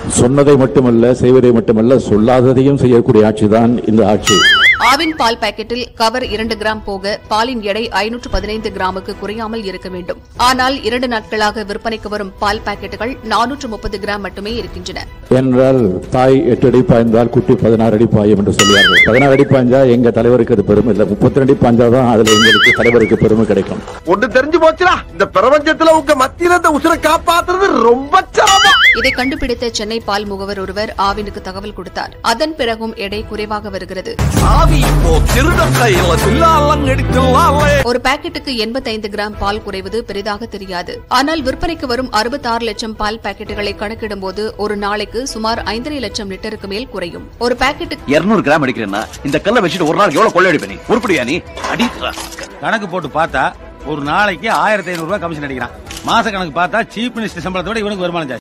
சொன்னதை மட்டுமல்ல செய்வதை மட்டுமல்ல சொல்லாததையும் செய்யக்கூடிய ஆட்சிதான் இந்த ஆட்சி ஆவின் பால் பாக்கெட்டில் கவர் இரண்டு கிராம் போக பாலின் எடை ஐநூற்று பதினைந்து கிராமுக்கு குறையாமல் இருக்க வேண்டும் ஆனால் இரண்டு நாட்களாக விற்பனைக்கு வரும் பால் பாக்கெட்டுகள் நானூற்று முப்பது கிராம் மட்டுமே இருக்கின்றன என்றால் தாய் எட்டு அடி பாய்ந்தால் குட்டி பதினாறு அடி பாயும் என்று சொல்லுவார்கள் பதினாறு அடி பாய்ஞ்சா எங்க தலைவருக்கு அது பெருமை இல்லை முப்பத்தி ரெண்டு பாய்ஞ்சாதான் அதுல எங்களுக்கு தலைவருக்கு பெருமை கிடைக்கும் ஒன்று தெரிஞ்சு போச்சுடா இந்த பிரபஞ்சத்துல உங்க மத்தியில இந்த உசுரை காப்பாத்துறது ரொம்ப சிரமம் இதை கண்டுபிடித்த சென்னை பால் முகவர் ஒருவர் ஆவினுக்கு தகவல் கொடுத்தார் அதன் பிறகும் எடை குறைவாக வருகிறது ஆவி இப்போ திருட கையில தில்லாலம் எடுக்கலாம்ல ஒரு பாக்கெட்டுக்கு 85 கிராம் பால் குறைவது பெரிதாக தெரியாது ஆனால் விற்பனைக்கு வரும் 66 லட்சம் பால் பாக்கெட்டுகளை கணக்கிடும்போது ஒரு நாளைக்கு சுமார் ஐந்தரை லட்சம் லிட்டருக்கு மேல் குறையும் ஒரு பாக்கெட்டுக்கு இருநூறு கிராம் அடிக்கிறேன்னா இந்த கல்லை வச்சுட்டு ஒரு நாள் எவ்வளவு கொள்ளை அடிப்ப நீ உருப்படியா நீ அடிக்கிறா கணக்கு போட்டு பார்த்தா ஒரு நாளைக்கு ஆயிரத்தி ஐநூறு ரூபாய் கமிஷன் அடிக்கிறான் மாச கணக்கு பார்த்தா சீஃப் மினிஸ்டர் சம்பளத்தை விட இவனுக்கு வருமானம் ஜாஸ்தி